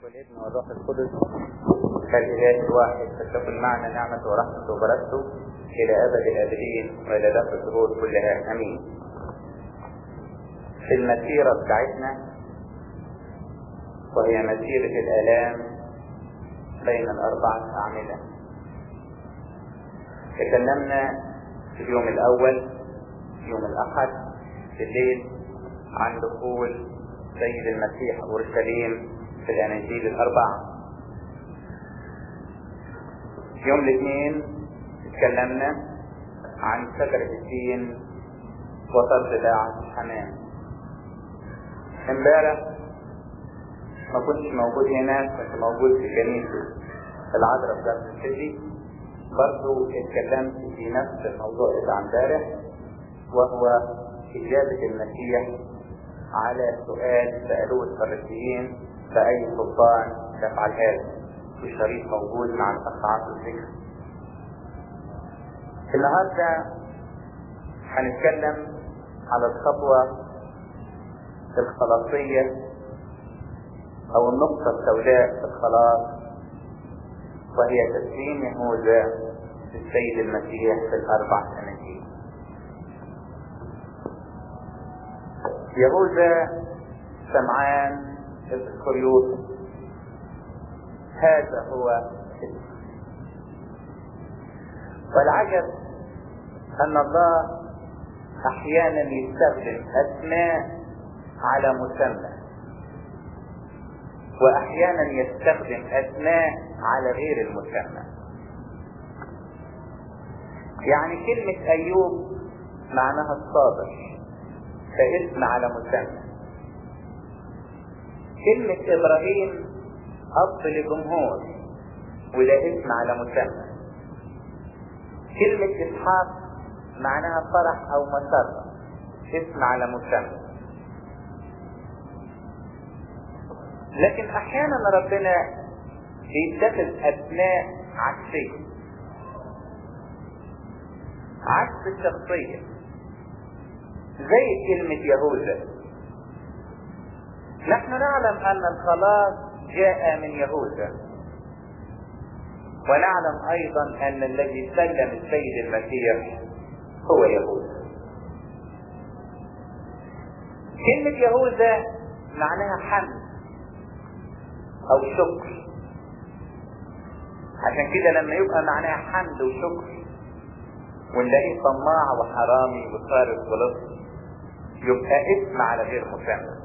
والابن والروح القدس كالإله الواحد فتكن معنا نعمة ورحمة وبركته إلى أبد الآبدين وإلى دفع الظهور كلها أمين. في المسيرة بتاعتنا وهي مسيرة الآلام بين الأربعة أعمدة. تكلمنا في اليوم الأول يوم الأحد بالليل عن دخول سيد المسيح أورشليم في الأناجيل الأربعة. يوم الاثنين اتكلمنا عن شجرة الدين وطرد داعة الحمام. امبارح ما كنتش موجود هنا كنت موجود في كنيسة العذراء في جامعة السيدي برضو اتكلمت في نفس الموضوع بتاع امبارح وهو إجابة المسيح على سؤال سألوه الفريسيين بأي سلطان تفعل هذا الشريط موجود مع الأخ الذكر النهارده هنتكلم على الخطوة الخلاصية أو النقطة السوداء في الخلاص وهي تسليم يهوذا للسيد المسيح في الأربع سنتين. يهوذا سمعان الاسكريوط هذا هو اسم والعجب ان الله احيانا يستخدم اسماء على مسمى واحيانا يستخدم اسماء على غير المسمى يعني كلمة ايوب معناها الصابر فاسم على مسمى كلمة ابراهيم اب لجمهور وده اسم على مسمى كلمة اسحاق معناها فرح او مسرة اسم على مسمى لكن احيانا ربنا بيتخذ اسماء عكسية عكس الشخصية زي كلمة يهوذا نحن نعلم ان الخلاص جاء من يهوذا ونعلم ايضا ان الذي سلم السيد المسيح هو يهوذا كلمة يهوذا معناها حمد او شكر عشان كده لما يبقى معناها حمد وشكر ونلاقيه طماع وحرامي وصارف ولص يبقى اسم على غير مسمى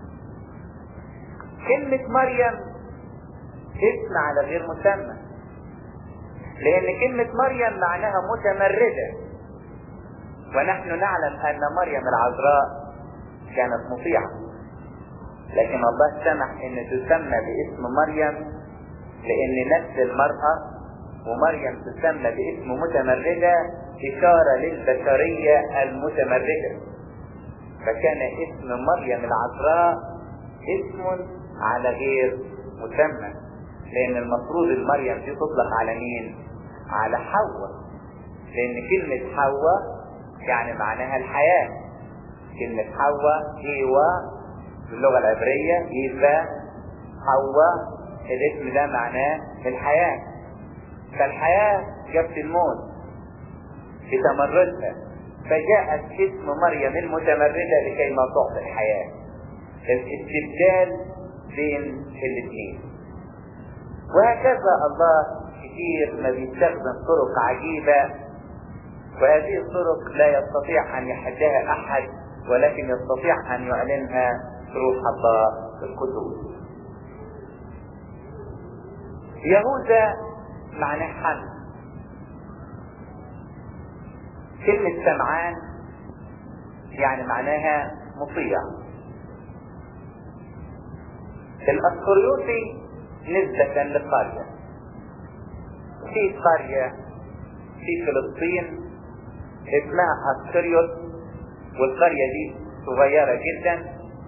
كلمة مريم اسم على غير مسمى لأن كلمة مريم معناها متمردة ونحن نعلم أن مريم العذراء كانت مطيعة لكن الله سمح أن تسمى باسم مريم لأن نفس المرأة ومريم تسمى باسم متمردة إشارة للبشرية المتمردة فكان اسم مريم العذراء اسم على غير مسمى لان المفروض المريم دي تطلق على مين على حواء لان كلمة حواء يعني معناها الحياة كلمة حواء ايوه باللغة العبرية ايفا حواء الاسم ده معناه الحياة فالحياة جابت الموت بتمردها فجاءت اسم مريم المتمردة لكي ما تعطي الحياة الاستبدال بين الاثنين وهكذا الله كثير ما بيستخدم طرق عجيبة وهذه الطرق لا يستطيع أن يحدها أحد ولكن يستطيع أن يعلنها روح الله القدوس يهوذا معناه حمد كلمة سمعان يعني معناها مطيع الأسكريوطي نسبة لقرية في قرية في فلسطين اسمها أسكريوت والقرية دي صغيرة جدا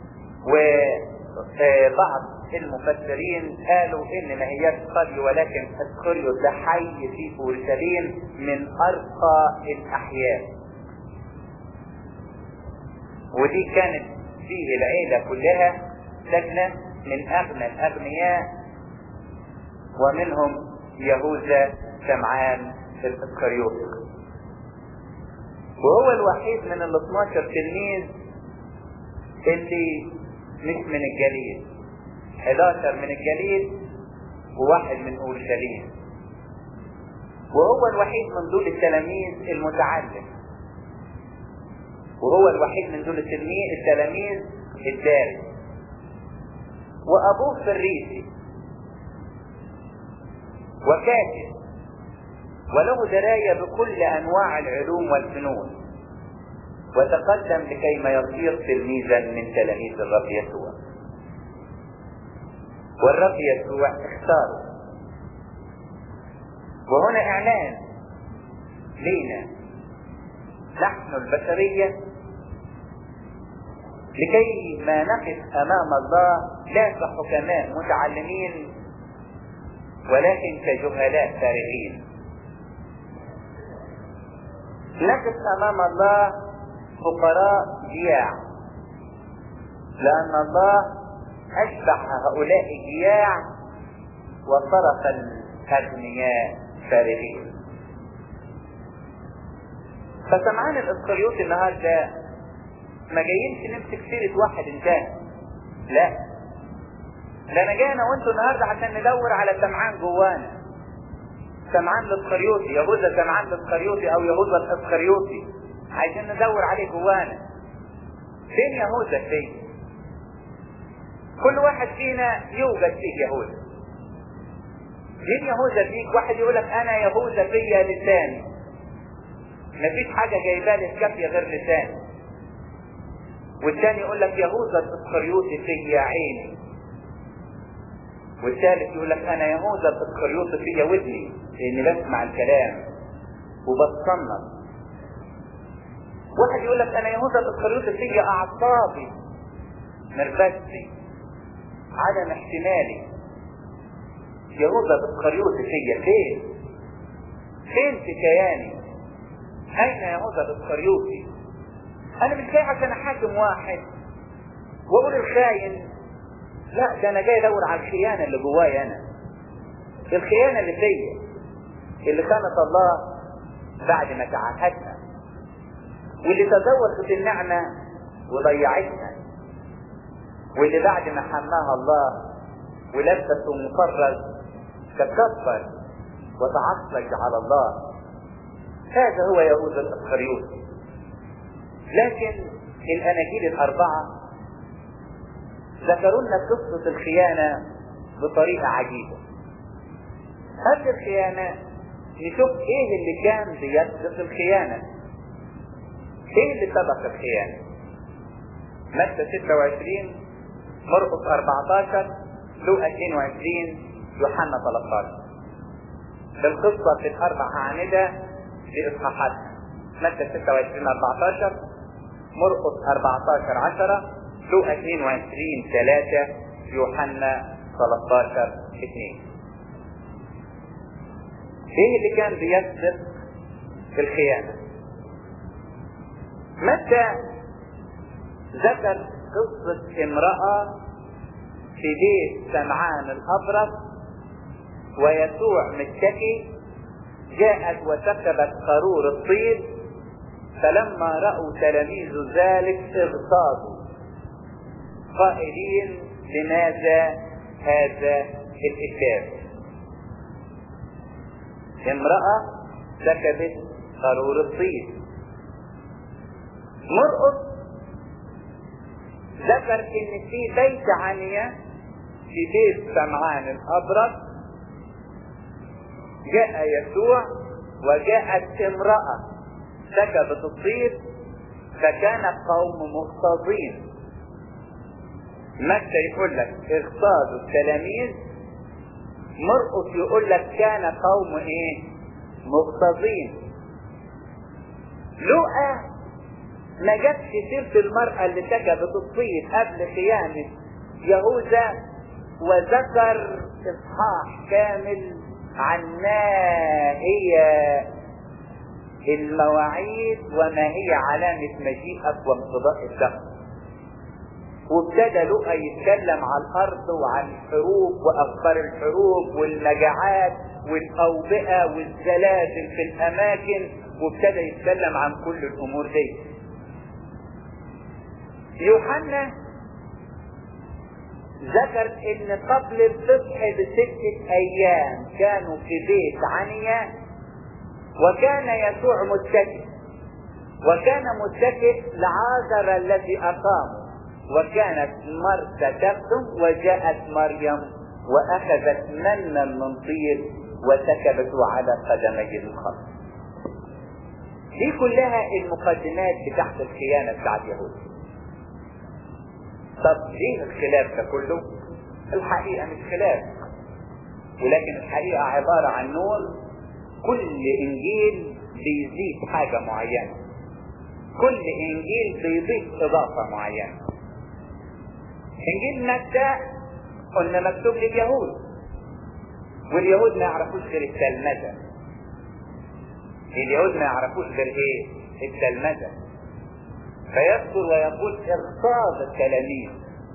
وبعض المفسرين قالوا ان ما هياش قرية ولكن اسكريوت ده حي في اورشليم من ارقى الاحياء ودي كانت فيه العيلة كلها ساكنة من أغنى الأغنياء ومنهم يهوذا سمعان الاسكريوطي وهو الوحيد من ال 12 تلميذ اللي مش من الجليل 11 من الجليل وواحد من اورشليم وهو الوحيد من دول التلاميذ المتعلم وهو الوحيد من دول التلميذ التلاميذ الدارس وابوه فريسي وكاتب وله دراية بكل انواع العلوم والفنون وتقدم لكيما يصير تلميذا من تلاميذ الرب يسوع والرب يسوع اختاره وهنا اعلان لينا نحن البشرية لكي ما نقف امام الله لا كحكماء متعلمين ولكن كجهلاء فارغين نقف امام الله فقراء جياع لان الله اشبع هؤلاء الجياع وصرف الاغنياء فارغين فسمعان الاسكريوطي النهارده ما جايينش نمسك سيرة واحد انتهى لا ده انا جاي انا وانتوا النهارده عشان ندور على سمعان جوانا سمعان الاسخريوطي يهوذا سمعان الاسخريوطي او يهوذا الاسخريوطي عايزين ندور عليه جوانا فين يهوذا فين كل واحد فينا يوجد فيه يهوذا مين يهوذا فيك واحد يقول لك انا يهوذا فيا لساني مفيش حاجة جايباه للكافية غير لساني والثاني يقول لك يهوذا الاسخريوطي فيا عيني والثالث يقول لك انا يهوذا الاسخريوطي فيا ودني لاني بسمع الكلام وبتصنف واحد يقول لك انا يهوذا الاسخريوطي فيا اعصابي نرفزتي عدم احتمالي يهوذا الاسخريوطي فيا فين فين في كياني اين يهوذا الاسخريوطي انا مش جاي عشان احاكم واحد واقول الخاين لا ده انا جاي ادور على الخيانه اللي جوايا انا الخيانه اللي فيا اللي كانت الله بعد ما تعهدها واللي تزوجت النعمه وضيعتها واللي بعد ما حماها الله ولبسه مفرز تكبر وتعصج على الله هذا هو يهوذا الاسخريوطي لكن الاناجيل الاربعه ذكروا لنا قصه الخيانه بطريقه عجيبه قبل الخيانه نشوف ايه اللي كان بيسبق الخيانه ايه اللي سبق الخيانه متى 26 مرقس 14 لوقا 22 يوحنا 13 القصه في الاربع اعمده باصحاحاتها متى 26 14 مرقس 14 10 لوقا 22 3 يوحنا 13 2 ايه اللي كان بيسبق الخيانه متى ذكر قصة امرأة في بيت سمعان الأبرص ويسوع متكي جاءت وسكبت قارور الطيب فلما رأوا تلاميذ ذلك اغتاظوا قائلين لماذا هذا الإكتاب امرأة سكبت قارور الطيب مرقص ذكر ان في بيت عنية في بيت سمعان الابرص جاء يسوع وجاءت امرأة سكبت الطيب فكان القوم مغتاظين متى يقول لك اغتاظوا التلاميذ مرقس يقول لك كان قوم ايه مغتاظين لقى ما جابش سيرة المرأة اللي سكبت الطيب قبل خيانة يهوذا وذكر اصحاح كامل عن ما هي المواعيد وما هي علامة مجيئك وانقضاء الدهر وابتدى لقى يتكلم عن الارض وعن الحروب واخبار الحروب والمجاعات والاوبئه والزلازل في الاماكن وابتدى يتكلم عن كل الامور دي يوحنا ذكر ان قبل الفصح بستة ايام كانوا في بيت عنيا وكان يسوع متكئ وكان متكئ لعازر الذي اقامه وكانت مرثا تخدم وجاءت مريم واخذت منا من طيب وسكبته على قدمي الخمر دي كلها المقدمات بتاعت الخيانه بتاعت يهود طب ليه الخلاف ده كله الحقيقة مش خلاف ولكن الحقيقة عبارة عن نور كل انجيل بيزيد حاجة معينة كل انجيل بيضيف اضافة معينة انجيل متى قلنا مكتوب لليهود واليهود ما يعرفوش غير التلمذة اليهود ما يعرفوش غير ايه التلمذة فيذكر ويقول اغصاب التلاميذ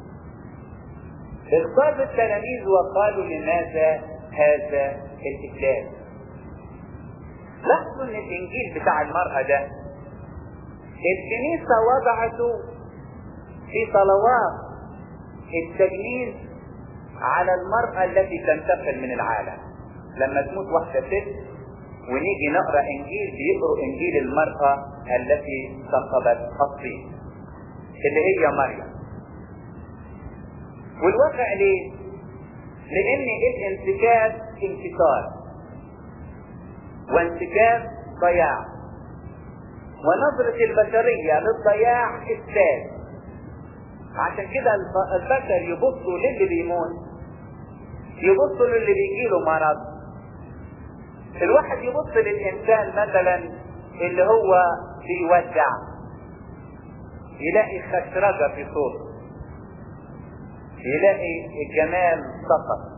اغصاب التلاميذ وقالوا لماذا هذا الإسلام لاحظوا ان الانجيل بتاع المرأة ده الكنيسة وضعته في صلوات التجنيد على المرأة التي تنتقل من العالم لما تموت واحدة ست ونيجي نقرا انجيل بيقروا انجيل المراه التي سقطت الطين اللي هي مريم والواقع ليه؟ لان الانتكاس انكسار وانتكاس ضياع ونظرة البشرية للضياع إفساد عشان كده البشر يبصوا للي بيموت يبصوا للي بيجيله مرض الواحد يبص للإنسان مثلا اللي هو بيودع يلاقي خشرجة في صوته يلاقي الجمال سقط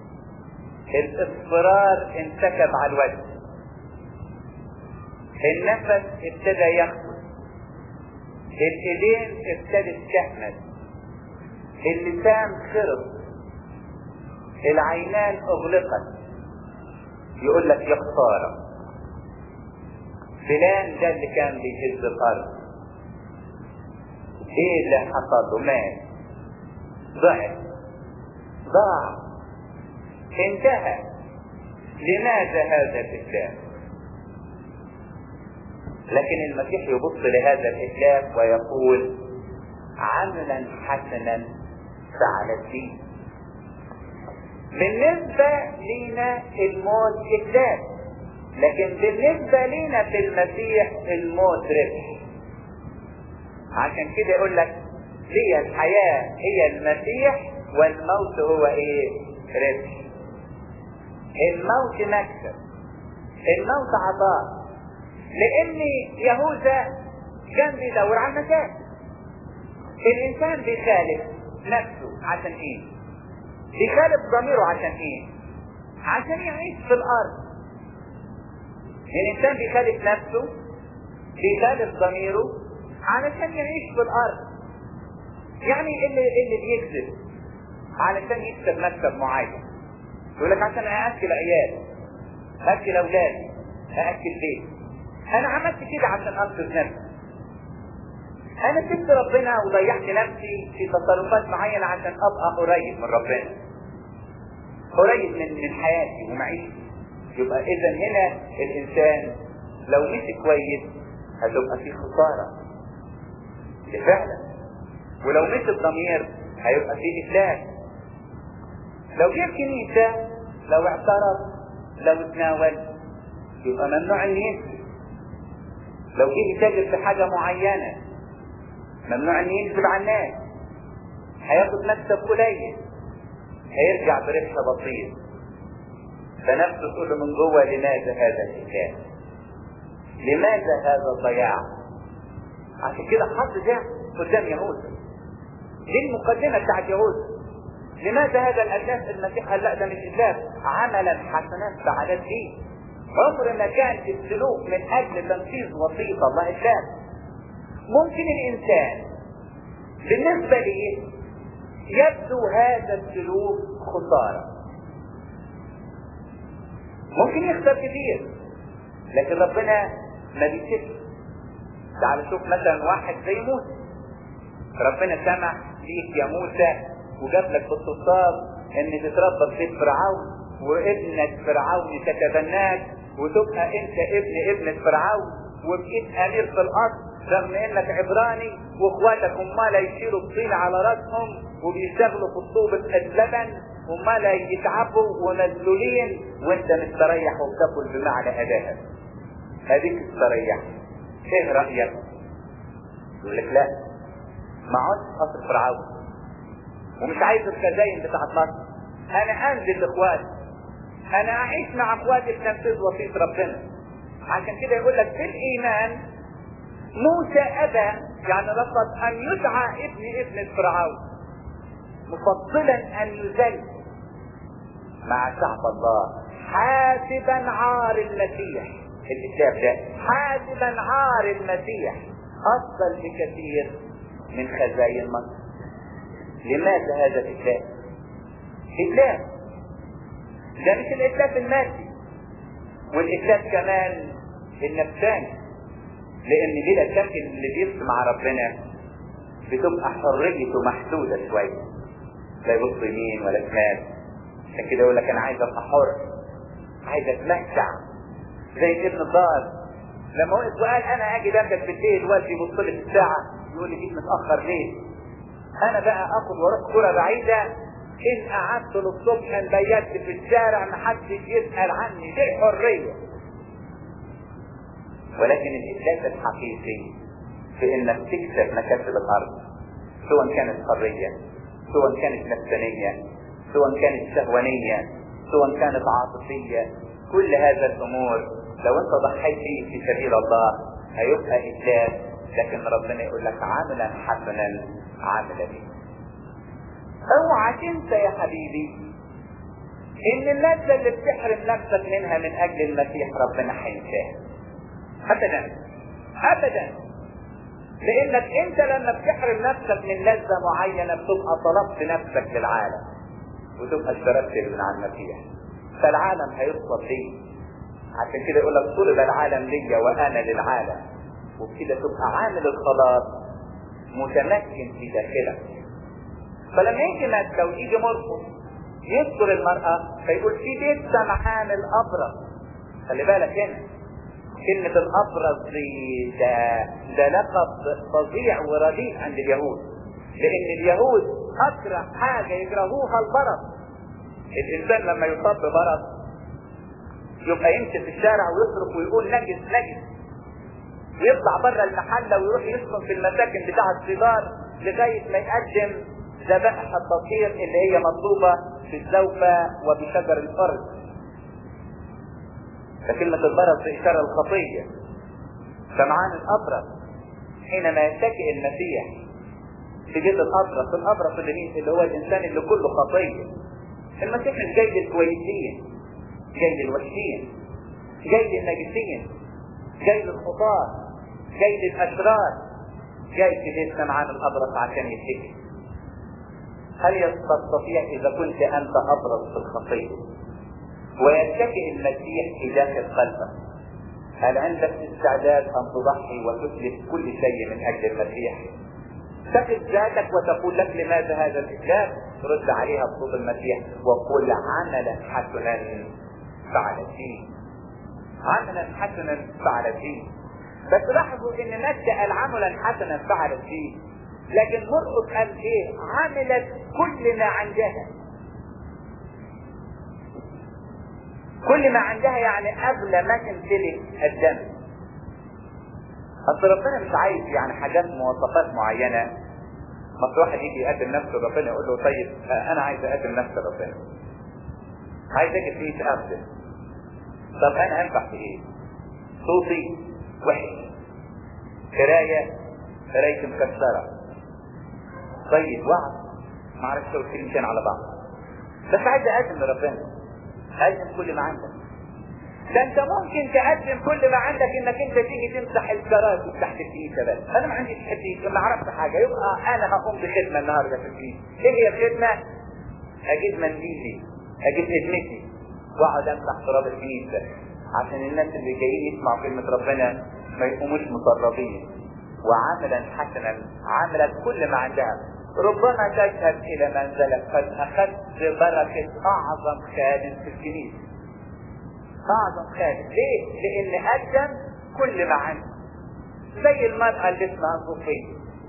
الاصفرار انسكب على الوجه النفس ابتدى يخفت الايدين ابتدت تهمد اللسان خرب العينان اغلقت يقول لك يا خساره فلان ده اللي كان بيهز الارض ايه اللي حصل له مات ضعف ضاع انتهى لماذا هذا الاسلام لكن المسيح يبص لهذا الاسلام ويقول عملا حسنا فعل الدين بالنسبة لنا الموت إسلام لكن بالنسبة لنا في المسيح الموت ربح عشان كده يقول لك هي الحياة هي المسيح والموت هو ايه ربح الموت مكسب الموت عطاء لان يهوذا كان بيدور على المكان الانسان بيخالف نفسه عشان ايه بيخالف ضميره عشان ايه عشان يعيش في الارض الانسان بيخالف نفسه بيخالف ضميره علشان يعيش في الارض يعني اللي اللي بيكذب علشان يكسب مكسب معين يقول لك عشان ااكل عيالي اكل اولادي ااكل بيت انا عملت كده عشان انقذ نفسي انا سبت ربنا وضيعت نفسي في تصرفات معينه عشان ابقى قريب من ربنا قريب من من حياتي ومعيشتي يبقى اذا هنا الانسان لو مشي كويس هتبقى في خساره دي فعلا ولو مشي بضمير هيبقى في افلاس لو جه الكنيسه لو اعترف لو اتناول يبقى ممنوع ان يكذب لو جه يتاجر في حاجه معينه ممنوع ان يكذب على الناس هياخد مكسب قليل هيرجع بربح بسيط فنفسه تقول له من جوه لماذا هذا الحكايه لماذا هذا الضياع عشان كده حط ده قدام يهوذا دي المقدمه بتاعت يهوذا لماذا هذا الاساس المسيح قال لا ده مش اسلام عملا حسنا فعلت فيه عمر ما كان السلوك من اجل تنفيذ وصيه الله اسلام ممكن الانسان بالنسبة لي يبدو هذا السلوك خسارة ممكن يخسر كتير لكن ربنا ما بيكتبش تعال شوف مثلا واحد زي موسى ربنا سمح ليك يا موسى وجاب لك بالسلطان ان تتربى في بيت فرعون وابنك فرعون تتبناك وتبقى انت ابن ابنة فرعون وبقيت امير في الارض رغم انك عبراني واخواتك امال يشيلوا الطين على راسهم وبيشتغلوا في الطوبة اللبن امال يتعبوا ومذلولين وانت مستريح وبتاكل بمعنى اداها هذيك استريح ايه رايك؟ يقول لك لا ما عدتش اصل فرعون ومش عايز الخزاين بتاعت مصر انا انزل لاخواتي انا اعيش مع اخواتي في تنفيذ وصيه ربنا عشان كده يقول لك بالايمان موسى ابى يعني رفض ان يدعى ابن ابن فرعون مفضلا ان يذل مع شعب الله حاسبا عار المسيح الكتاب ده حاسبا عار المسيح افضل بكثير من خزاين مصر لماذا هذا الإتلاف؟ إتلاف ده مش الإتلاف المادي والإتلاف كمان النفساني لأن بلا شك اللي بيمشي مع ربنا بتبقى حريته محدودة شوية لا يبص يمين ولا شمال عشان كده يقول لك أنا عايز أبقى حر عايز أتمتع زي ابن الدار لما وقف وقال أنا أجي جنبك بالليل والدي يبص لي في الساعة يقول لي جيت متأخر ليه؟ انا بقى اخد واروح كرة بعيدة ان قعدت للصبح بيت في الشارع محدش يسأل عني دي الحرية ولكن الإسلاس الحقيقي في انك تكسب مكاسب الارض سواء كانت حرية سواء كانت نفسانية سواء كانت شهوانية سواء كانت عاطفية كل هذا الامور لو انت ضحيت فيه في سبيل الله هيبقى إسلاس لكن ربنا يقول لك عاملا حسنا عاملا به اوعى تنسى يا حبيبي ان اللذة اللي بتحرم نفسك منها من اجل المسيح ربنا هينساها ابدا ابدا لانك انت لما بتحرم نفسك من لذة معينة بتبقى طلبت نفسك للعالم وتبقى اشتركت من على المسيح فالعالم هيطلب ليه عشان كده يقول لك طلب العالم ليا وانا للعالم وبكده تبقى عامل الخلاص متمكن في داخلك فلما يجي مكة ويجي مرقس يذكر المرأة فيقول في بيت سمعان الأبرص خلي بالك هنا كلمة الأبرص دي ده, ده لقب فظيع ورديء عند اليهود لأن اليهود أكره حاجة يكرهوها البرص الإنسان لما يصاب ببرص يبقى يمشي في الشارع ويصرخ ويقول نجس نجس ويطلع بره المحله ويروح يسكن في المساكن بتاع الصغار لغايه ما يقدم ذبائح التطهير اللي هي مطلوبه في الزوفه وبشجر الفرد. فكلمة البرص إشارة الخطية. سمعان الأبرص حينما يتكئ المسيح في بيت الأبرص، الأبرص اللي مين؟ اللي هو الإنسان اللي كله خطية. المسيح مش جاي للكويسين، جاي للوحشين، جاي للناجسين، جاي للخطاة جاي للأشرار جاي في بيت سمعان الأبرص عشان يتكي هل تستطيع إذا كنت أنت أبرص في الخطية ويتكئ المسيح في داخل قلبك هل عندك استعداد أن تضحي وتتلف كل شيء من أجل المسيح تقف ذاتك وتقول لك لماذا هذا الإسلام ترد عليها بصوت المسيح وقل عملا حسنا فعل فيه عملا حسنا فعل فيه بس لاحظوا ان مجد قال عملا حسنا فعلت فيه لكن مرقس قال ايه عملت كل ما عندها كل ما عندها يعني قبل ما تمتلك الدم اصل ربنا مش عايز يعني حاجات مواصفات معينة ما واحد يجي يقدم نفسه لربنا يقول له طيب انا عايز اقدم نفسي لربنا عايز اجي فيه اقدم طب انا انفع في ايه صوتي وحش قراية قرايتي مكسرة طيب وعد ما اعرفش اقول كلمتين على بعض بس عايز اقدم لربنا اقدم كل ما عندك ده انت ممكن تقدم كل ما عندك انك انت تيجي تمسح الكراسي تحت الكنيسه بس انا ما عنديش حته ما عرفت حاجه يبقى انا هقوم بخدمه النهارده في الكنيسه ايه هي الخدمه؟ اجيب منديلي اجيب خدمتي واقعد امسح تراب الكنيسه عشان الناس اللي جايين يسمعوا كلمه ربنا ما يقوموش مطربين وعملا حسنا عملت كل ما عندها ربما تذهب الى منزلك قد اخذت بركه اعظم خادم في الكنيسه اعظم خادم ليه؟ لان قدم كل ما عنده زي المرأة اللي اسمها صوفية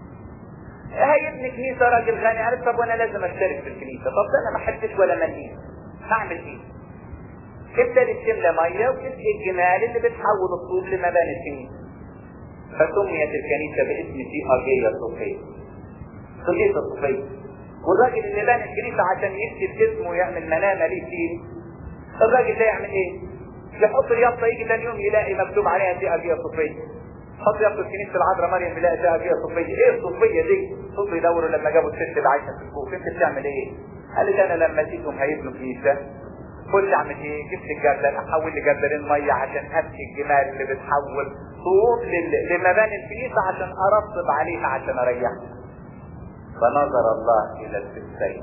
هي ابن كنيسة راجل غني قالت طب وانا لازم اشترك في الكنيسة طب ده انا ما حدش ولا مليم هعمل ايه؟ ابتدت تملى مية وتسقي الجمال اللي بتحول الطوب لمباني الكنيسة فسميت الكنيسة باسم سي أجية صوفية صوفية الصوفية والراجل اللي بنى الكنيسة عشان يكتب اسمه ويعمل منامة ليه فيه الراجل ده يعمل ايه؟ يحط اليافطه يجي ثاني يوم يلاقي مكتوب عليها دي ابيه صوفيه حط يافطه كنيسه العذراء مريم يلاقي دي ابيه صوفيه ايه الصوفيه دي؟ فضلوا يدوروا لما جابوا الست اللي عايشه في الكوخ انت بتعمل ايه؟ قالت انا لما جيتهم هيبنوا كنيسه قلت اعمل ايه؟ جبت الجردل احول لجردلين ميه عشان ابكي الجمال اللي بتحول صوت لمباني الكنيسه عشان ارطب عليها عشان اريحها فنظر الله الى الستين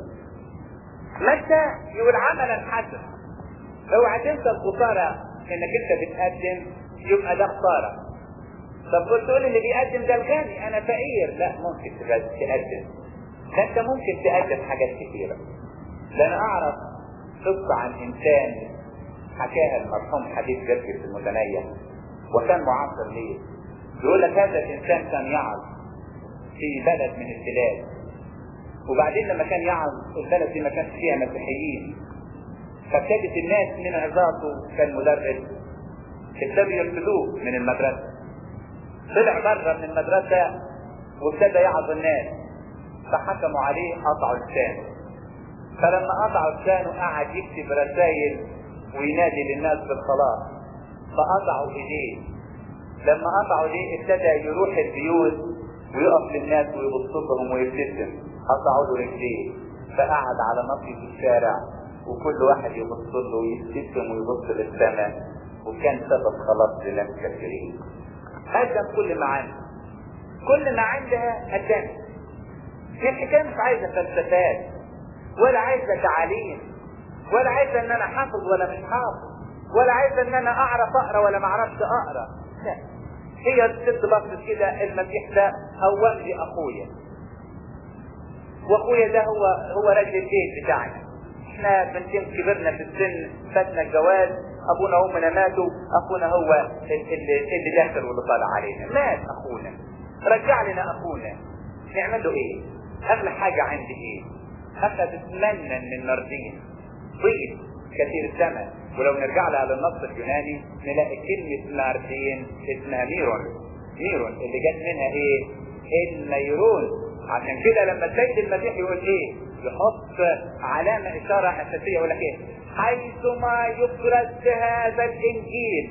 متى يقول عملا حسنا اوعى تنسى الخساره انك انت بتقدم يبقى ده خساره طب قلت تقول اللي بيقدم ده الغني انا فقير لا ممكن تقدم ده انت ممكن تقدم حاجات كثيره ده انا اعرف قصه عن انسان حكاها المرحوم حديث جرجس المتنيح وكان معاصر ليه يقول لك هذا الانسان كان يعظ في بلد من البلاد وبعدين لما كان يعظ البلد دي ما كانش فيها مسيحيين فابتدت الناس من عظاته كان مدرس ابتدوا يرفضوه من المدرسة طلع بره من المدرسة وابتدى يعظ الناس فحكموا عليه قطعوا لسانه فلما قطعوا لسانه قعد يكتب رسائل وينادي للناس بالخلاص فقطعوا ايديه لما قطعوا ايديه ابتدى يروح البيوت ويقف للناس ويبص لهم ويبتسم قطعوا له رجليه فقعد على نصف الشارع وكل واحد يبص له ويبتسم ويبص للسماء وكان سبب خلاص لناس كثيرين قدم كل ما عنده كل ما عندها قدمت في الحكايه مش عايزه فلسفات ولا عايزه تعاليم ولا عايزه ان انا حافظ ولا مش حافظ ولا عايزه ان انا اعرف اقرا ولا ما اعرفش اقرا لا هي الست بصت كده المسيح ده هو لي اخويا واخويا ده هو هو راجل البيت بتاعنا احنا بنتين كبرنا في السن فاتنا الجواز ابونا وامنا ماتوا اخونا هو اللي, اللي داخل واللي طالع علينا مات اخونا رجع لنا اخونا نعمل له ايه اغلى حاجة عندي ايه اخذت منا من الناردين طيب كثير الثمن ولو نرجع لها للنص اليوناني نلاقي كلمة ناردين اسمها ميرون ميرون اللي جت منها ايه النيرون عشان كده لما السيد المسيح يقول ايه يحط علامة اشارة اساسية يقول لك ايه حيثما يفرز هذا الانجيل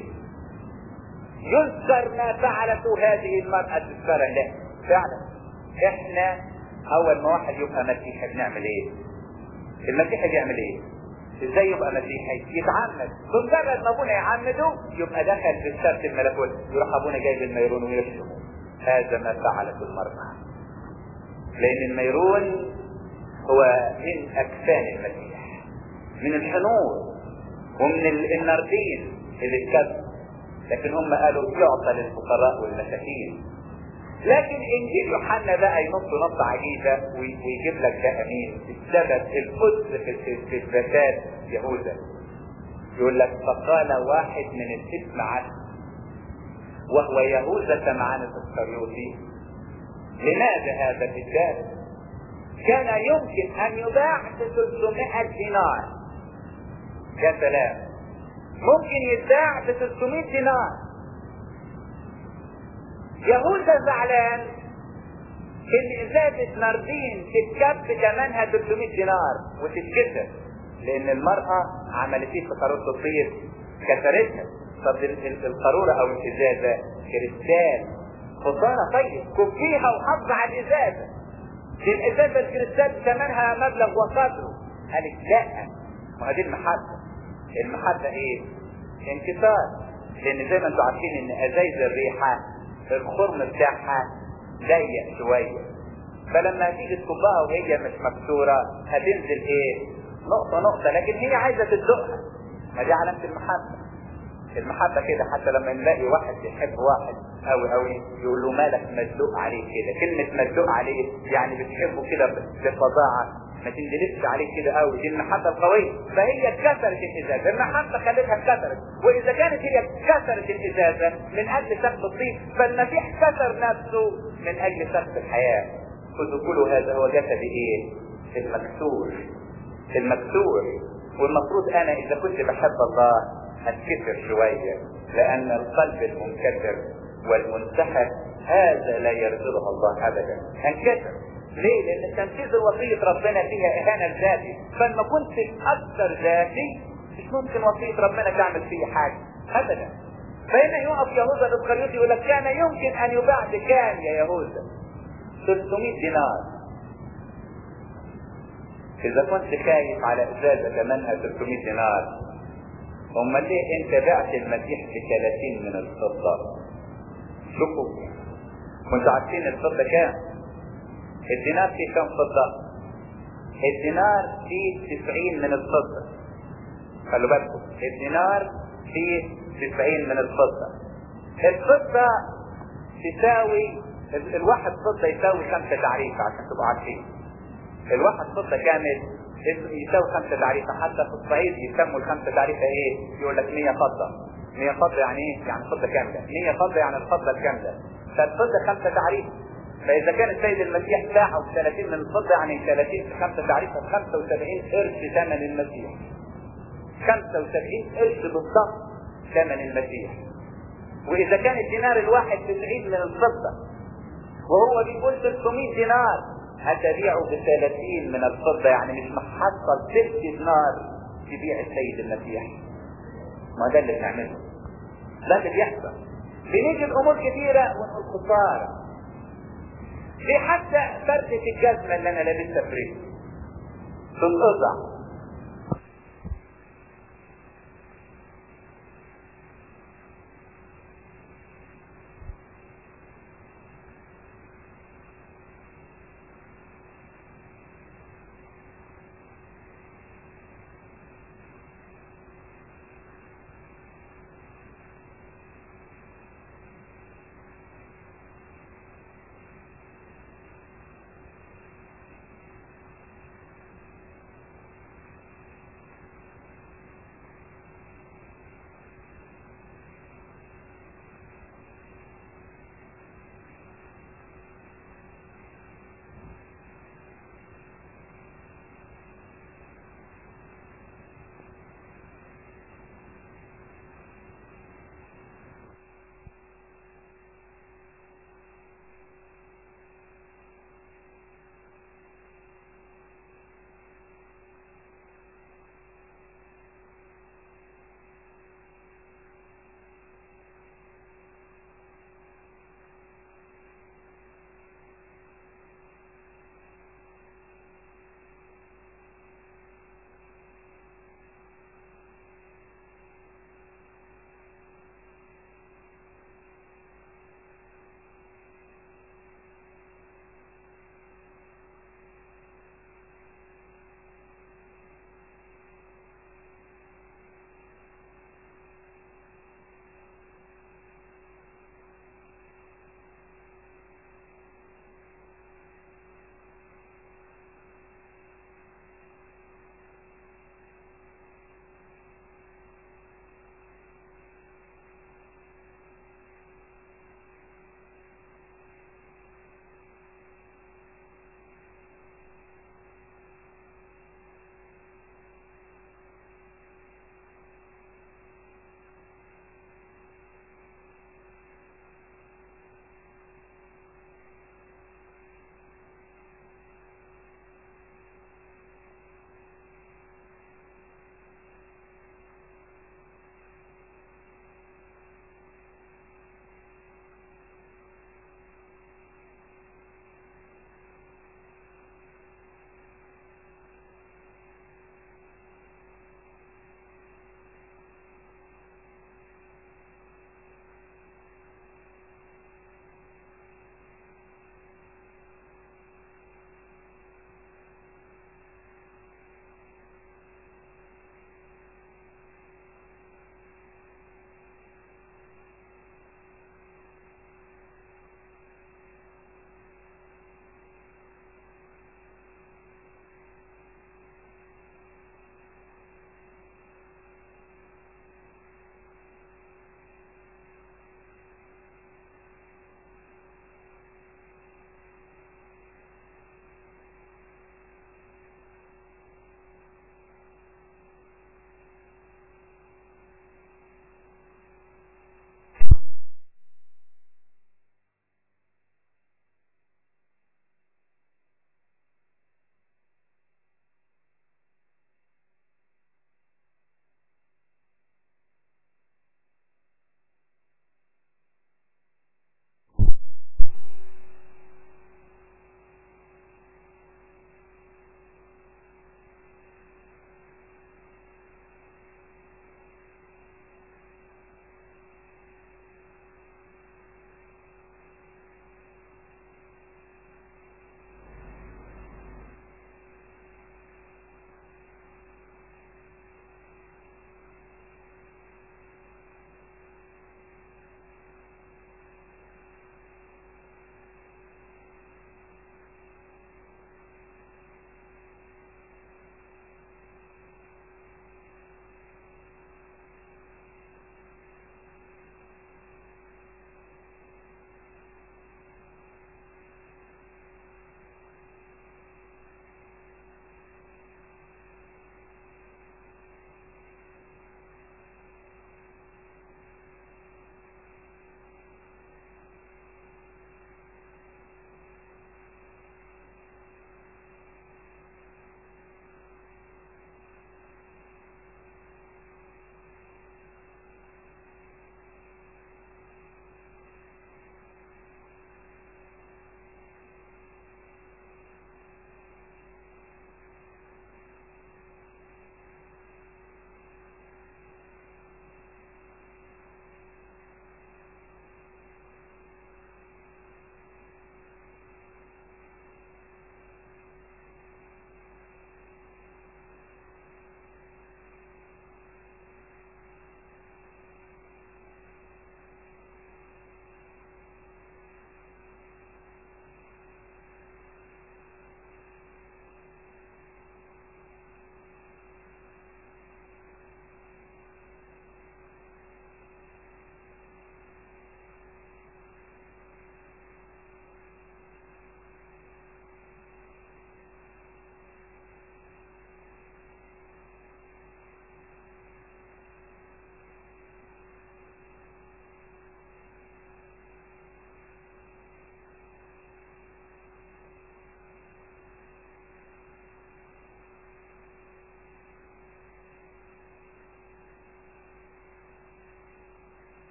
يذكر ما فعلته هذه المرأة تذكر له فعلا احنا اول ما واحد يبقى مسيحي بنعمل ايه المسيحي بيعمل ايه ازاي يبقى مسيحي يتعمد بمجرد ما ابونا يعمده يبقى دخل في السبت الملكوت يروح ابونا جايب الميرون ويرسمه هذا ما فعلته المرأة لان الميرون هو من اجسام المسيح من الحنور ومن الناردين اللي اتكتب لكن هم قالوا يعطى للفقراء والمساكين لكن انجيل يوحنا بقى ينص نص عجيبه ويجيب لك بقى مين السبب القدس في في الزكاه يهوذا يقول لك فقال واحد من الاسم عنه وهو يهوذا سمعان الاسكريوطي لماذا هذا الكتاب كان يمكن ان يباع ب 300 دينار يا سلام ممكن يتباع ب 300 دينار يهوذا زعلان ان ازازة ناردين تتكب ثمنها 300 دينار وتتكسر لان المرأة عملت ايه في قارورة الطير كسرتها طب القارورة او الازازة كريستال خسارة طيب كفيها وحافظ على الازازة الازازة الكريستال ثمنها مبلغ وقدره قالت لا ما دي المحبة المحبة ايه انكسار لان زي ما انتم عارفين ان ازايز الريحة الخرم بتاعها ضيق شوية فلما تيجي تصبها وهي مش مكسورة هتنزل ايه نقطة نقطة لكن هي عايزة تدلقها ما دي علامة المحبة المحبة كده حتى لما نلاقي واحد بيحب واحد قوي قوي يقول له مالك مدلوق عليه كده كلمة مدلوق عليه يعني بتحبه كده بفظاعة ما تندلسش عليه كده قوي دي المحبة القوية فهي كسرت الإزازة المحبة خلتها كسرت وإذا كانت هي كسرت الإزازة من أجل سقف الطين فالمسيح كسر نفسه من أجل سقف الحياة خذوا كل هذا هو جسد إيه؟ المكسور المكسور والمفروض أنا إذا كنت بحب الله هتكسر شوية لأن القلب المنكسر والمنسحب هذا لا يرضيه الله أبدا هنكسر ليه؟ لأن تنفيذ وصية ربنا فيها إهانة ذاتي فلما كنت أكثر ذاتي مش ممكن وصية ربنا تعمل فيه حاجة أبدا فهنا يقف يهوذا الإسخريوطي يقول لك كان يمكن أن يباع بكام يا يهوذا؟ 300 دينار إذا كنت خايف على إزازة ثمنها 300 دينار امال ليه انت بعت المسيح ب 30 من الفضة شوفوا كنتوا عارفين الفضة كام الدينار فيه كام فضة الدينار فيه 90 من الفضة خلوا بالكم الدينار فيه 90 من الفضة الفضة تساوي الواحد فضة يساوي خمسة تعريفة عشان تبقوا عارفين الواحد فضة كامل يساوي خمسة تعريفة حتى في الصعيد يسموا الخمسة تعريفة ايه يقول لك 100 فضة 100 فضة يعني ايه يعني فضة كاملة 100 فضة يعني الفضة الكاملة فالفضة خمسة تعريف فإذا كان السيد المسيح باعه ب 30 من الفضة يعني 30 في خمسة تعريفة ب 75 قرش ثمن المسيح 75 قرش بالضبط ثمن المسيح وإذا كان الدينار الواحد 90 من الفضة وهو بيقول 300 دينار هتبيعه ب 30 من الفضة يعني مش محصل ست دينار تبيع السيد المسيح ما ده اللي بنعمله ده اللي بيحصل بنيجي الامور كثيرة ونقول خسارة في حتى فردة الجزمة اللي انا لابسها فريق تنقطع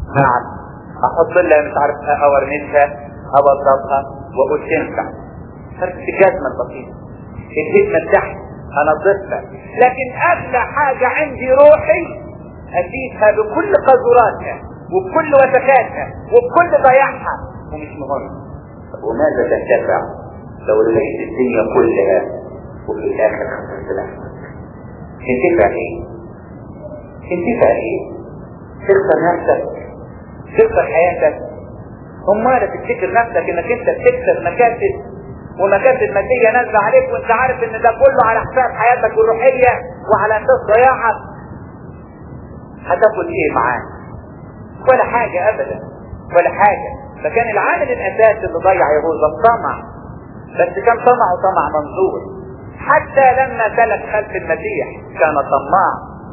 نعم احط لها مش عارف اورنتها اوضبها واقول تنفع فرق الجزمة البسيطة الهدمة تحت انظفها لكن اغلى حاجة عندي روحي اديتها بكل قذوراتها وبكل وسخاتها وبكل ضياعها ومش مهم وماذا تنتفع لو لقيت الدنيا كلها وفي الاخر خسرت نفسك تنتفع ايه تنتفع ايه تخسر نفسك تخسر حياتك امال تفتكر نفسك انك انت بتكسب مكاسب ومكاسب مادية نازلة عليك وانت عارف ان ده كله على حساب حياتك الروحية وعلى اساس ضياعك هتاخد ايه معاه ولا حاجة ابدا ولا حاجة فكان العامل الاساسي اللي ضيع يهوذا الطمع بس كان طمعه طمع منظور حتى لما سلك خلف المسيح كان طماع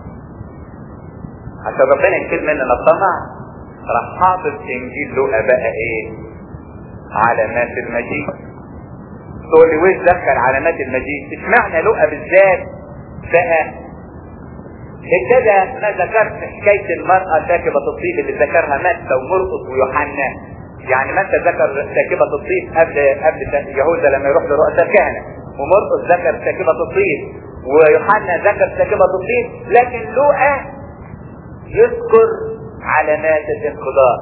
عشان ربنا يكتب مننا الطمع راح حاطط في انجيل لوقا بقى ايه علامات المجيء تقول لي ويش دخل علامات المجيء اشمعنى لوقا بالذات بقى ابتدى ما ذكرت حكاية المرأة ساكبة الطيب اللي ذكرها متى ومرقس ويوحنا يعني متى ذكر ساكبة الطيب قبل قبل يهوذا لما يروح لرؤساء الكهنة ومرقس ذكر ساكبة الطيب ويوحنا ذكر ساكبة الطيب لكن لوقا يذكر علامات الانقضاء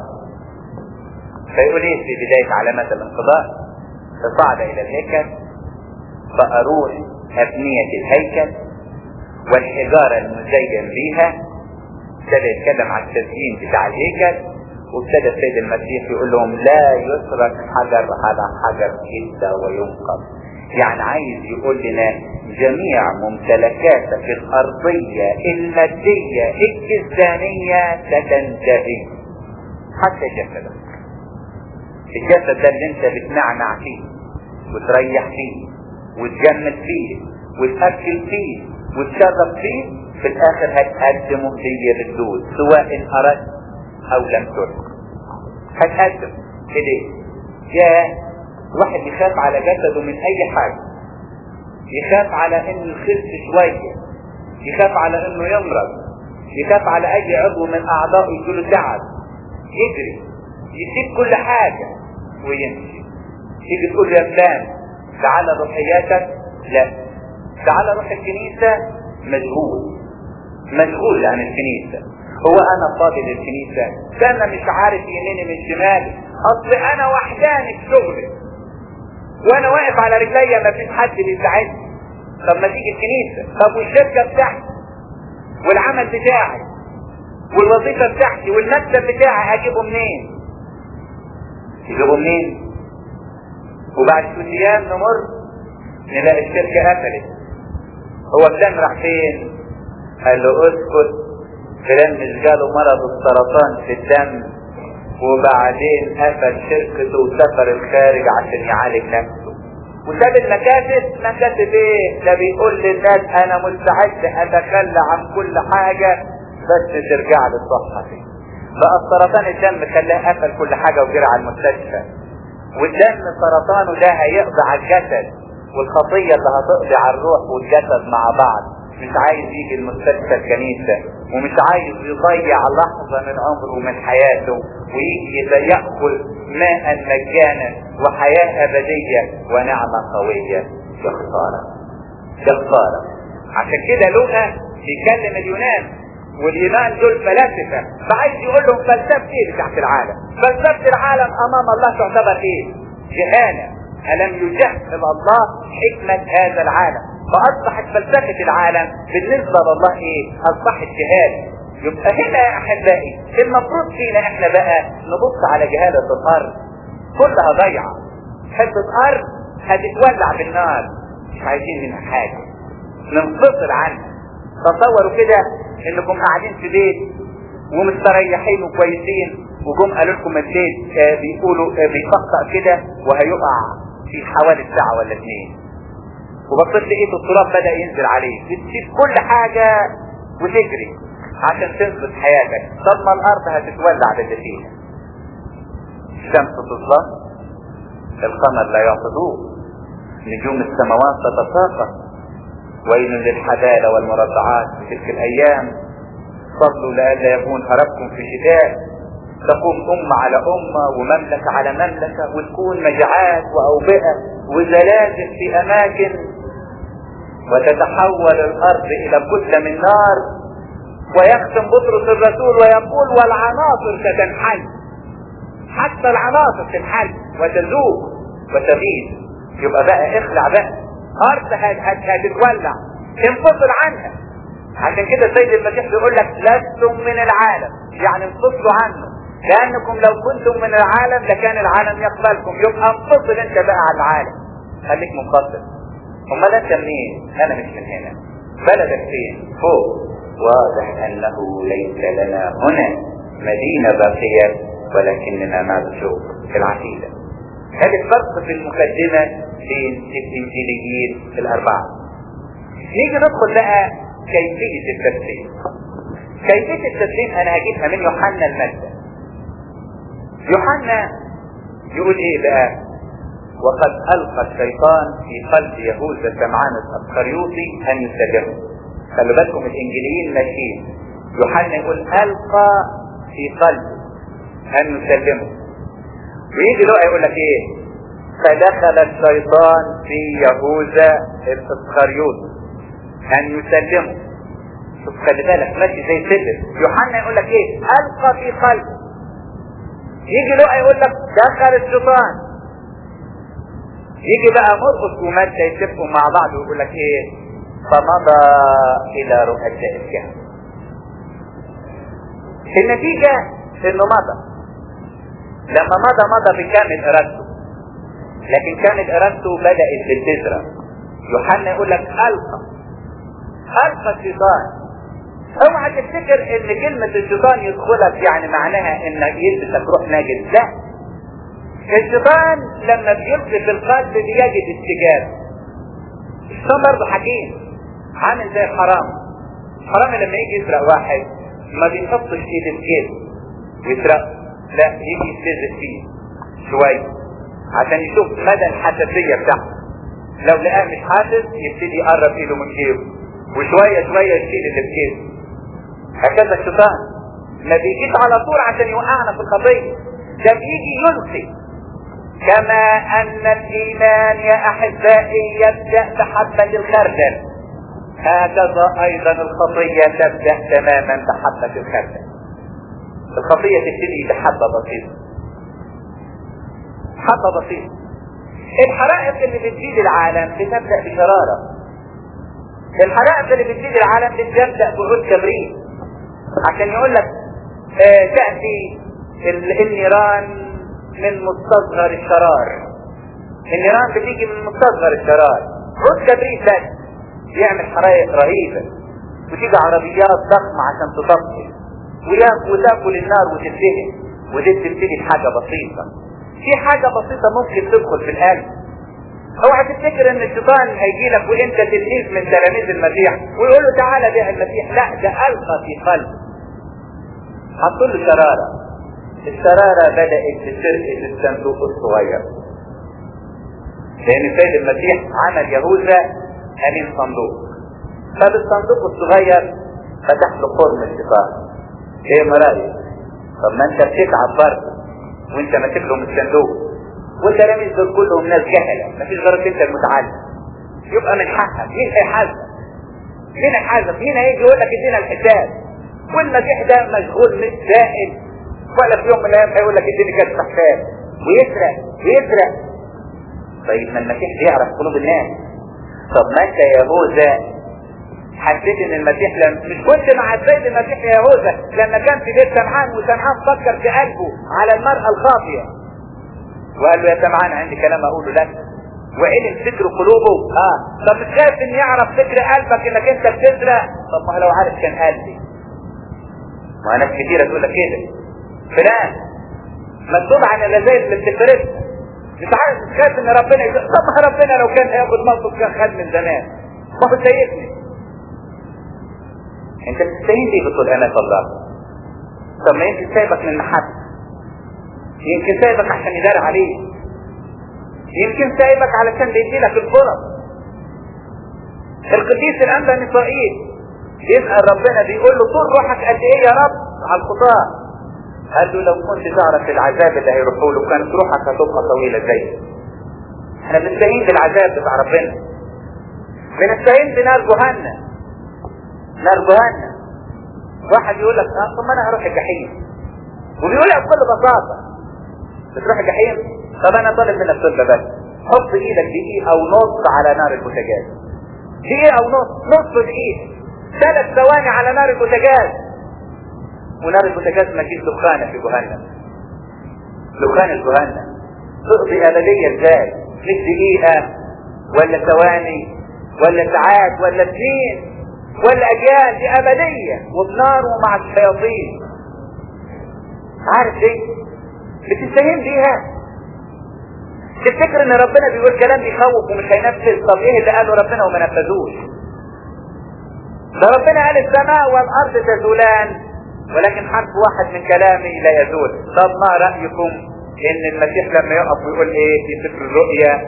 فيقول ايه في بداية علامات الانقضاء فصعد الى الهيكل فاروح ابنية الهيكل والحجارة المزين بيها ابتدى يتكلم عن التزيين بتاع الهيكل وابتدى السيد المسيح يقول لهم لا يترك حجر على حجر إلا وينقض يعني عايز يقول لنا جميع ممتلكاتك الأرضية المادية الجسدانية ستنتهي حتى جسدك الجسد ده اللي انت بتنعنع فيه وتريح فيه وتجمد فيه وتأكل فيه وتشرب فيه في الاخر هتقدمه هدية بالدود سواء اردت او لم ترد هتقدم كده يا واحد يخاف على جسده من اي حاجة يخاف على انه يخف شوية يخاف على انه يمرض يخاف على اي عضو من اعضائه يجيله تعب يجري يسيب كل حاجة ويمشي تيجي تقول يا فلان تعالى روحياتك لا تعالى روح الكنيسة مشغول مشغول عن الكنيسة هو انا فاضي للكنيسة كان مش عارف يميني من شمالي اصل انا وحداني في شغلي وانا واقف على رجليا ما فيش حد بيساعدني طب ما تيجي الكنيسة طب والشركة بتاعتي والعمل بتاعي والوظيفة بتاعتي والمكتب بتاعي هجيبه منين تجيبه منين وبعد شوية ايام نمر نلاقي الشركة قفلت هو فلان راح فين قال له اسكت فلان مش جاله مرض السرطان في الدم وبعدين قفل شركته وسافر الخارج عشان يعالج نفسه وساب المكاتب مكاتب ايه ده بيقول للناس انا مستعد اتخلى عن كل حاجة بس ترجع لصحتي بقى السرطان الدم خلاه قفل كل حاجة وجرى على المستشفى والدم سرطانه ده هيقضي على الجسد والخطية اللي هتقضي على الروح والجسد مع بعض مش عايز يجي المستشفى الكنيسة ومش عايز يضيع لحظة من عمره ومن حياته ويجي يأكل ماء مجانا وحياة أبدية ونعمة قوية يا خسارة يا خسارة عشان كده لوقا بيكلم اليونان واليونان دول فلاسفة فعايز يقول لهم فلسفة ايه بتاعت العالم فلسفة العالم امام الله تعتبر ايه جهالة ألم يجهل الله حكمة هذا العالم فأصبحت فلسفة العالم بالنسبة لله إيه؟ أصبحت جهالة يبقى هنا يا أحبائي المفروض فينا إحنا بقى نبص على جهالة الأرض كلها ضيعة حتة أرض هتتولع بالنار مش عايزين منها حاجة ننفصل عنها تصوروا كده إنكم قاعدين في بيت ومستريحين وكويسين وجم قالوا لكم الليل آه بيقولوا آه بيطقطق كده وهيقع في حوالي ساعة ولا اثنين وبصيت لقيت التراب بدأ ينزل عليه بتسيب كل حاجة وتجري عشان تنقذ حياتك طب ما الارض هتتولع باللي فيها الشمس تظلم القمر لا يعطي ضوء نجوم السماوات تتساقط ويل للحبالة والمرضعات في تلك الايام صلوا لئلا يكون هربكم في شتاء تقوم أمة على أمة ومملكة على مملكة وتكون مجاعات وأوبئة وزلازل في أماكن وتتحول الأرض إلى كتلة من نار ويختم بطرس الرسول ويقول والعناصر ستنحل حتى العناصر تنحل وتذوب وتغيب يبقى بقى اخلع بقى أرض هتتولع انفصل عنها عشان كده السيد المسيح بيقول لك لستم من العالم يعني انفصلوا عنه لانكم لو كنتم من العالم لكان العالم يقبلكم يبقى انفصل انت بقى عن العالم خليك منفصل امال انت منين انا مش من هنا بلدك فين فوق واضح انه ليس لنا هنا مدينة باقية ولكننا نرجو في العقيدة هذا الفرق في المقدمة بين الانجيليين الاربعة نيجي ندخل بقى كيفية التسليم كيفية التسليم انا هجيبها من يوحنا المادة يوحنا يقول ايه بقى وقد القى الشيطان في قلب يهوذا سمعان الاسخريوطي ان يسلمه خلوا بالكم الانجيليين ماشيين يوحنا يقول القى في قلب ان يسلمه ويجي له يقول لك ايه فدخل الشيطان في يهوذا الاسخريوطي ان يسلمه شوف خلي بالك ماشي زي سلم يوحنا يقول لك ايه القى في قلبه يجي لقى يقول لك دخل الشيطان يجي بقى مرقس ومادة يتفقوا مع بعض ويقول لك ايه فمضى الى رؤساء الكهنة النتيجة انه مضى لما مضى مضى بكامل ارادته لكن كانت ارادته بدأت بالبذرة يوحنا يقول لك القى القى الشيطان اوعى تفتكر ان كلمة الشيطان يدخلك يعني معناها انك يلبسك روح ناجس لا الشيطان لما بيلقي في القلب بيجد استجابة الشيطان برضه حكيم عامل زي الحرام الحرام لما يجي يسرق واحد ما بيحطش ايده في جيبه ويسرق لا يجي يتلزق فيه شوية عشان يشوف مدى الحساسية بتاعته لو لقاه مش حاسس يبتدي يقرب ايده من جيبه وشوية شوية يشيل اللي في جيبه هكذا الشيطان ما بيجيش على طول عشان يوقعنا في الخطية ده بيجي يلقي كما ان الايمان يا احبائي يبدأ بحبة الخردل هكذا ايضا الخطية تبدأ تماما بحبة الخردل الخطية تبتدي بحبة بسيطة حبة بسيطة الحرائق اللي بتزيد العالم بتبدأ بشرارة الحرائق اللي بتزيد العالم بتبدأ بعود كبريت عشان يقول لك آه تأتي النيران من مستصغر الشرار النيران بتيجي من مستصغر الشرار عود كبريت بس يعمل حرائق رهيبة وتيجي عربيات ضخمة عشان تطفي وتاكل النار وتتدهن ودي بتبتدي بحاجة بسيطة في حاجة بسيطة ممكن تدخل في القلب اوعى تفتكر ان الشيطان هيجي لك وانت تلميذ من تلاميذ المسيح ويقول له تعالى بيع المسيح لا ده القى في قلب حطوا له شرارة الشرارة بدأت بسرقة الصندوق الصغير لان السيد المسيح عمل يهوذا امين صندوق فبالصندوق الصغير فتح له خرم الشيطان ايه مرايك طب ما انت بتتعب برضه وانت ماسك لهم الصندوق والتلاميذ دول كلهم ناس جهلة مفيش غيرك انت المتعلم يبقى من حقك مين هيحاسبك مين هيحاسبك مين هيجي يقول لك ادينا الحساب والمسيح ده مشغول مش سائل ولا في يوم من الايام هيقول لك اديني كشف حساب ويسرق ويسرق طيب ما المسيح بيعرف قلوب الناس طب ما انت يا يهوذا حسيت ان المسيح لم مش كنت مع السيد المسيح يا يهوذا لما كان في بيت سمعان وسمعان فكر في قلبه على المرأة الخاطية وقال له يا سمعان عندي كلام اقوله لك وعلم فكر قلوبه اه طب مش خايف ان يعرف فكر قلبك انك انت بتسرق طب ما لو عارف كان قلبي ما ناس كتيرة تقول لك كده فلان مكتوب عن الرذائل اللي بتفرقها مش عارف مش خايف ان ربنا يقول طب ما ربنا لو كان هياخد موقف كان خد من زمان ما هو سايبني انت بتستهين ليه بتقول انا الله طب ما يمكن سايبك من محبه يمكن سايبك عشان يدار عليه يمكن سايبك علشان بيدي لك الفرص القديس الانبا ميسائيل يسأل ربنا بيقول له طول روحك قد ايه يا رب على الخطاة قال له لو كنت تعرف العذاب اللي هيروحوا له كانت روحك هتبقى طويله زي احنا بنستعين بالعذاب بتاع ربنا بنستعين بنار جهنم نار جهنم واحد يقول لك اه طب ما انا هروح الجحيم وبيقولها بكل بساطه بتروح الجحيم طب انا طالب منك طلبه بس حط ايدك دقيقه او نص على نار البوتاجاز دقيقه او نص نص دقيقه ثلاث ثواني على نار البوتاجاز ونار البوتاجاز ما فيش دخانه في جهنم دخان جهنم تقضي ابديه ازاي مش دقيقه ولا ثواني ولا ساعات ولا سنين ولا اجيال دي ابديه وبنار ومع الشياطين عارف ليه بتستهين بيها تفتكر ان ربنا بيقول كلام يخوف ومش هينفذ طب ايه اللي قاله ربنا وما نفذوش ده ربنا قال السماء والارض تزولان ولكن حرف واحد من كلامي لا يزول طب ما رايكم ان المسيح لما يقف ويقول ايه في سفر الرؤيا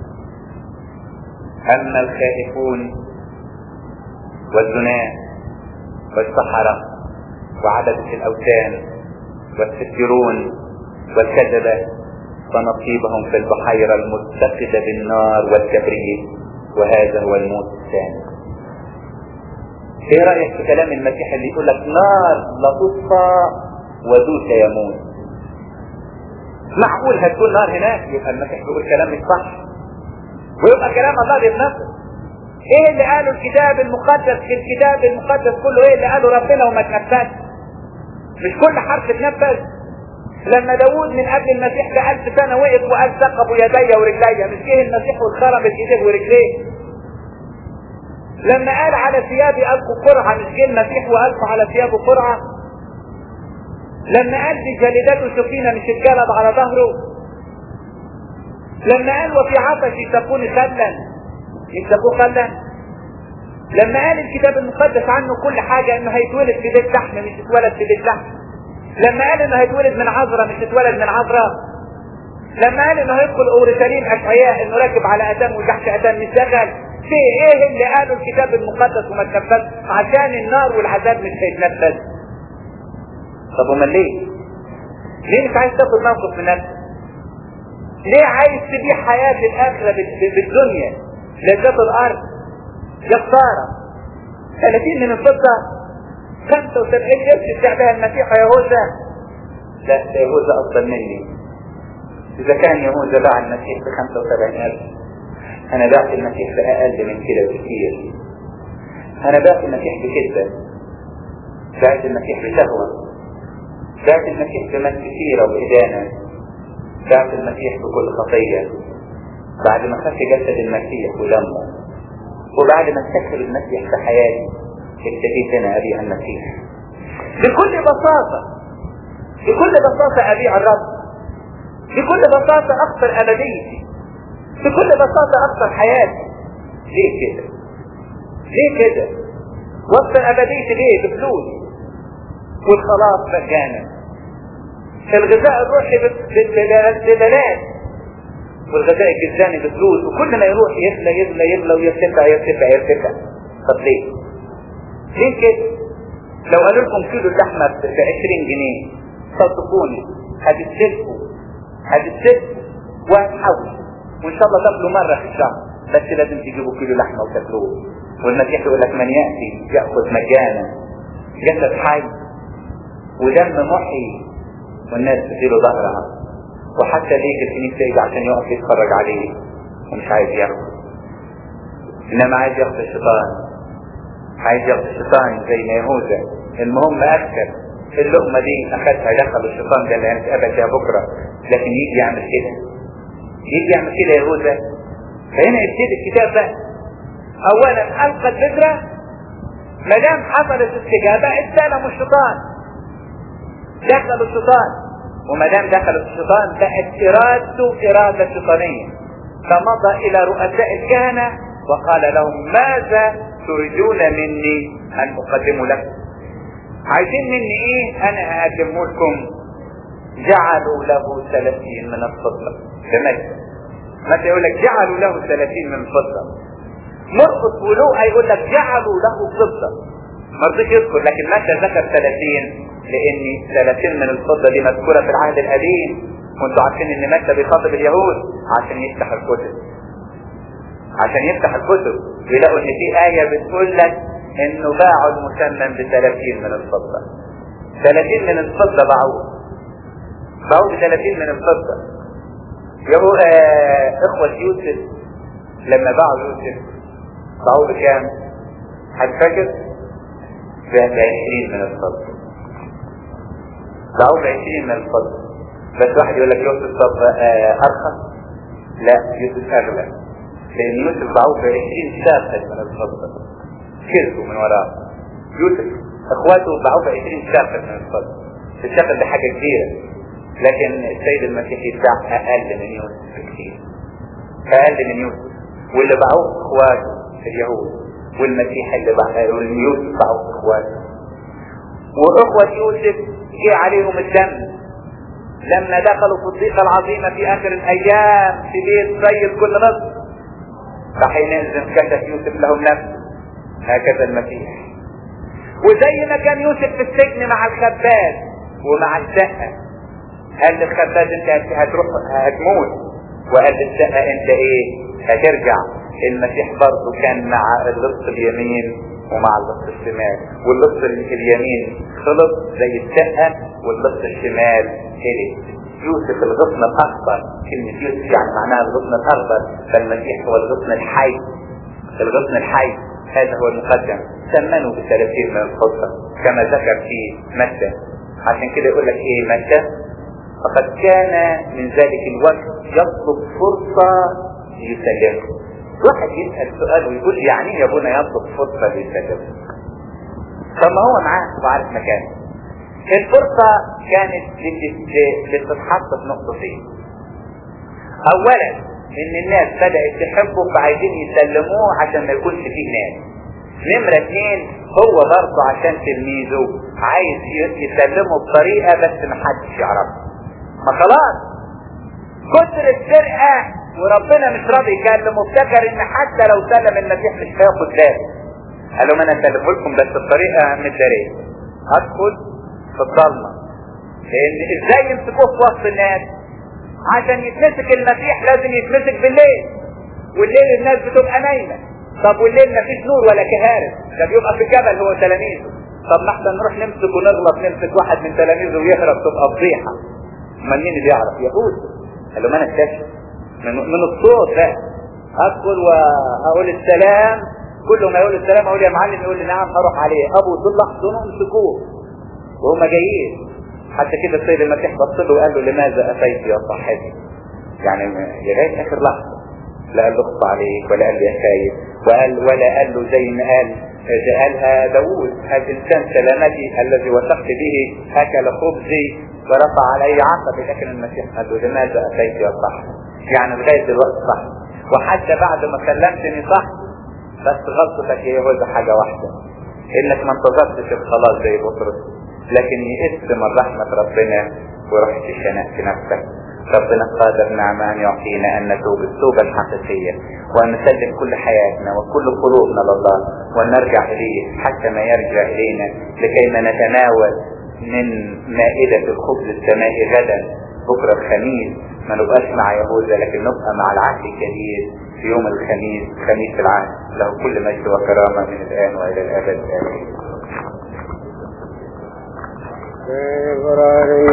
اما الخائفون والزناة والسحرة وعبدة الأوثان والسكرون والكذبة فنصيبهم في البحيرة المتقدة بالنار والكبريت وهذا هو الموت الثاني ايه رأيك في كلام المسيح اللي يقول لك نار لا تطفى وذو سيموت معقول هتكون نار هناك يبقى المسيح بيقول كلام مش صح ويبقى كلام الله بيتنفذ ايه اللي قاله الكتاب المقدس في الكتاب المقدس كله ايه اللي قاله ربنا وما تنفذش مش كل حرف اتنفذ لما داوود من قبل المسيح بألف سنة وقف وقال ثقبوا يدي ورجلي مش جه المسيح واتخرمت ايديه ورجليه لما قال على ثيابي ألقوا قرعة مش جه المسيح وألقوا على ثيابه قرعة لما قال بجلدته سفينة مش اتجلد على ظهره لما قال وفي عطشي تكون خلا يمسكوه خلا لما قال الكتاب المقدس عنه كل حاجة انه هيتولد في بيت لحم مش اتولد في بيت لحم لما قال انه هيتولد من عذراء مش اتولد من عذراء لما قال انه هيدخل اورشليم اشعياء انه راكب على اتام وجحش اتام مش دخل في ايه اللي قاله الكتاب المقدس وما اتنفذ عشان النار والعذاب مش هيتنفذ طب امال ليه؟ ليه مش عايز تاخد موقف من نفسك؟ ليه عايز تبيع حياة الآخرة بالدنيا لذات الأرض يا خسارة 30 من الفضة 75 قرش بتاع المسيح يا يهوذا لا ده يهوذا أفضل مني إذا كان يهوذا باع المسيح ب 75000 أنا بعت المسيح بأقل من كده بكثير أنا بعت المسيح بكذبة بعت المسيح بشهوة بعت المسيح بمن كثيرة وإدانة بعت المسيح بكل خطية بعد ما خدت جسد المسيح ودمه وبعد ما استكشف المسيح في حياتي ابتديت انا ابيع المسيح بكل بساطة بكل بساطة ابيع الرب بكل بساطة اخسر ابديتي بكل بساطة اخسر حياتي ليه كده ليه كده واخسر ابديتي ليه بفلوس والخلاص مجانا الغذاء الروحي ببلاش والغذاء الجسداني بفلوس وكل ما يروح يغلى يغلى يغلى ويرتفع يرتفع يرتفع طب ليه؟ ليه كده؟ لو قالوا لكم كيلو اللحمه ب 20 جنيه صدقوني هتتسلكوا هتتسلكوا وهتحوش وان شاء الله تاكلوا مره في الشهر بس لازم تجيبوا كيلو لحمه وتاكلوه والمسيح يقول لك من ياتي ياخذ مجانا جسد حي ودم محي والناس تديله ظهرها وحتى ليه الكنيسة يجي عشان يقف يتفرج عليه ومش عايز ياخده انما عايز ياخد الشيطان عايز ياخد الشيطان زي ما يهوذا المهم اكثر اللقمة دي اخدها دخل الشيطان ده اللي هنتقابل فيها بكرة لكن يجي يعمل كده يجي يعمل كده يهوذا فهنا يبتدي الكتاب بقى اولا القى الفكرة ما دام حصلت استجابة استلموا الشيطان دخلوا الشيطان وما دام دخلوا الشيطان بقت ارادته اراده شيطانيه فمضى الى رؤساء الكهنه وقال لهم ماذا تريدون مني ان اقدم لكم عايزين مني ايه انا هقدمه لكم جعلوا له ثلاثين من الفضة جمال متى يقول لك جعلوا له ثلاثين من الفضة مرقص ولوقا يقول لك جعلوا له فضة ما رضيش يذكر لكن متى ذكر ثلاثين لان 30 من الفضة دي مذكورة في العهد القديم وانتوا عارفين ان متى بيخاطب اليهود عشان يفتح الكتب عشان يفتح الكتب يلاقوا ان في آية بتقول لك انه باعوا المسمم ب 30 من الفضة 30 من الفضة باعوه باعوه ب 30 من الفضة يهو آه اخوة يوسف لما باعوا يوسف باعوه بكام؟ حد فاكر؟ ب 20 من الفضة باعوه ب 20 من الفضة بس واحد يقول لك يوسف طب آه ارخص لا يوسف اغلى لان يوسف باعوه ب 20 شاقة من الفضة كذبوا من وراه يوسف اخواته باعوه ب 20 شاقة من الفضة الشاقة دي حاجة كبيرة لكن السيد المسيح يتباع اقل من يوسف بكثير اقل من يوسف واللي باعوه اخواته اليهود والمسيح اللي باعوه يوسف باعوه اخواته واخوة يوسف جه عليهم الدم لما دخلوا في الضيقة العظيمة في اخر الايام في بيت سيد كل مصر فحينئذ كشف يوسف لهم نفسه هكذا المسيح وزي ما كان يوسف في السجن مع الخباز ومع السقة قال للخباز انت هتروح هتموت وقال للسقة انت ايه هترجع المسيح برضه كان مع اللص اليمين ومع اللص الشمال واللص اليمين خلص زي السقة واللص الشمال هلك يوسف الغصن الاخضر كلمة يوسف يعني معناها الغصن الاخضر فالمسيح هو الغصن الحي الغصن الحي هذا هو المقدم ثمنوا بثلاثين من الخطة كما ذكر في متى عشان كده يقول لك ايه متى فقد كان من ذلك الوقت يطلب فرصة ليسلمه واحد يسأل سؤال ويقول يعني يا ابونا يطلب فرصة ليسلمه طب ما هو معاه وعارف مكانه الفرصة كانت لتتحط في نقطتين اولا ان الناس بدأت تحبه فعايزين يسلموه عشان ما يكونش فيه ناس نمرة اثنين هو برضه عشان تلميذه عايز يسلمه بطريقة بس محدش يعرفها ما خلاص كتر السرقة وربنا مش راضي يكلمه افتكر ان حتى لو سلم المسيح مش هياخد باله قال لهم انا اسلمه لكم بس بطريقة مدارية هدخل في الضلمة لان ازاي يمسكوه في وسط الناس عشان يتمسك المسيح لازم يتمسك بالليل والليل الناس بتبقى نايمة طب والليل مفيش نور ولا كهارب ده بيبقى في الجبل هو تلاميذه طب ما احنا نروح نمسك ونغلط نمسك واحد من تلاميذه ويهرب تبقى فضيحة امال مين اللي يعرف يهود قال له ما انا اكتشف من, من الصوت ده ادخل واقول السلام كل ما يقول السلام اقول يا معلم يقول لي نعم هروح عليه ابو دول احضنوا امسكوه وهم جايين حتى كده السيد المسيح بص له وقال له لماذا اتيت يا صاحبي يعني لغايه اخر لحظه لا قال له اخص عليك ولا قال له يا خايف وقال ولا قال له زي ما قال قالها داوود الانسان سلامتي الذي وثقت به اكل خبزي ورفع علي عصبي لكن المسيح قال له لماذا اتيت يا صاحبي يعني لغايه دلوقتي صح وحتى بعد ما كلمتني صح بس غلطتك يا يهوذا حاجه واحده انك ما انتظرتش الخلاص زي بطرس لكن يئست من رحمة ربنا ورحت شنقت نفسك ربنا قادر نعم أن يعطينا أن نتوب التوبة الحقيقية وأن نسلم كل حياتنا وكل قلوبنا لله وأن نرجع إليه حتى ما يرجع إلينا لكي ما نتناول من مائدة الخبز السمائي غدا بكرة الخميس ما نبقاش مع يهوذا لكن نبقى مع العهد الجديد في يوم الخميس خميس العهد له كل مجد وكرامة من الآن وإلى الأبد آمين February